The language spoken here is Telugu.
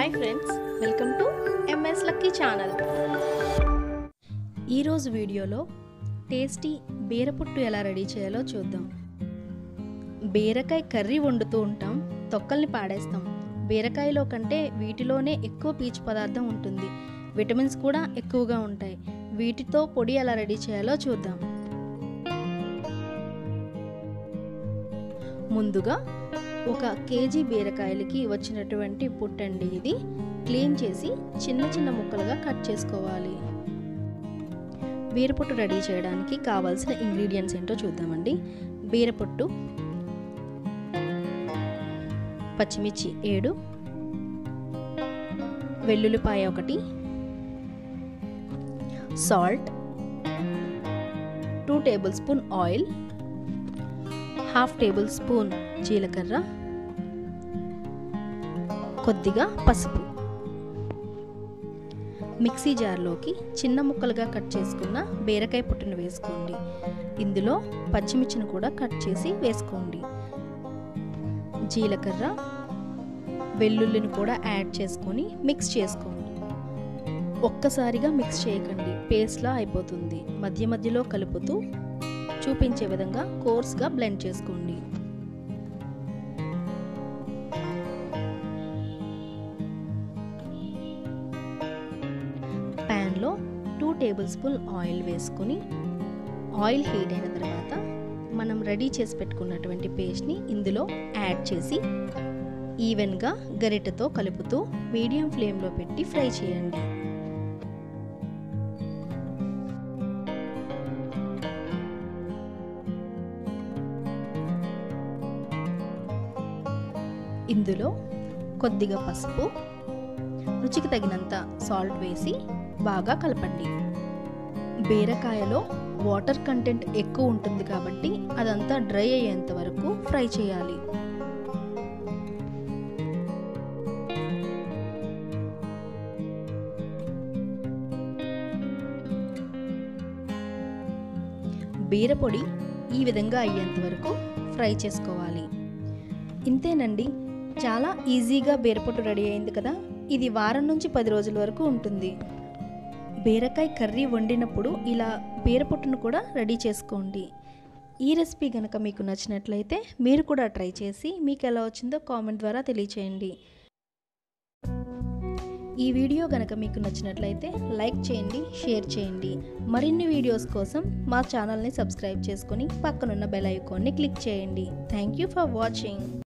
hi friends welcome to MS lucky channel ఈరోజు వీడియోలో టేస్టీ బీరపుట్టు ఎలా రెడీ చేయాలో చూద్దాం బీరకాయ కర్రీ వండుతూ ఉంటాం తొక్కల్ని పాడేస్తాం బీరకాయలో కంటే వీటిలోనే ఎక్కువ పీచు పదార్థం ఉంటుంది విటమిన్స్ కూడా ఎక్కువగా ఉంటాయి వీటితో పొడి ఎలా రెడీ చేయాలో చూద్దాం ముందుగా ఒక కేజీ బీరకాయలకి వచ్చినటువంటి పుట్టండి ఇది క్లీన్ చేసి చిన్న చిన్న ముక్కలుగా కట్ చేసుకోవాలి బీరపుట్టు రెడీ చేయడానికి కావాల్సిన ఇంగ్రీడియంట్స్ ఏంటో చూద్దామండి బీరపుట్టు పచ్చిమిర్చి ఏడు వెల్లుల్లిపాయ ఒకటి salt two table spoon oil half table spoon జీలకర్ర కొద్దిగా పసుపు మిక్సీ జార్లోకి చిన్న ముక్కలుగా కట్ చేసుకున్న బీరకాయ పుట్టును వేసుకోండి ఇందులో పచ్చిమిర్చిని కూడా కట్ చేసి వేసుకోండి జీలకర్ర వెల్లుల్లిని కూడా యాడ్ చేసుకొని మిక్స్ చేసుకోండి ఒక్కసారిగా మిక్స్ చేయకండి పేస్ట్లా అయిపోతుంది మధ్య మధ్యలో కలుపుతూ చూపించే విధంగా కోర్స్గా బ్లెండ్ చేసుకోండి ప్యాన్లో టూ టేబుల్ స్పూన్ ఆయిల్ వేసుకొని ఆయిల్ హీట్ అయిన తర్వాత మనం రెడీ చేసి పెట్టుకున్నటువంటి పేస్ట్ని ఇందులో యాడ్ చేసి ఈవెన్గా గరిటెతో కలుపుతూ మీడియం ఫ్లేమ్లో పెట్టి ఫ్రై చేయండి ఇందులో కొద్దిగా పసుపు రుచికి తగినంత సాల్ట్ వేసి బాగా కలపండి బీరకాయలో వాటర్ కంటెంట్ ఎక్కువ ఉంటుంది కాబట్టి అదంతా డ్రై అయ్యేంత వరకు ఫ్రై చేయాలి బీరపొడి ఈ విధంగా అయ్యేంత వరకు ఫ్రై చేసుకోవాలి ఇంతేనండి చాలా ఈజీగా బీరపొట్టు రెడీ అయింది కదా ఇది వారం నుంచి పది రోజుల వరకు ఉంటుంది బీరకాయ కర్రీ వండినప్పుడు ఇలా బీరపొట్టును కూడా రెడీ చేసుకోండి ఈ రెసిపీ కనుక మీకు నచ్చినట్లయితే మీరు కూడా ట్రై చేసి మీకు ఎలా వచ్చిందో కామెంట్ ద్వారా తెలియచేయండి ఈ వీడియో కనుక మీకు నచ్చినట్లయితే లైక్ చేయండి షేర్ చేయండి మరిన్ని వీడియోస్ కోసం మా ఛానల్ని సబ్స్క్రైబ్ చేసుకొని పక్కనున్న బెల్ ఐకాన్ని క్లిక్ చేయండి థ్యాంక్ యూ ఫర్ వాచింగ్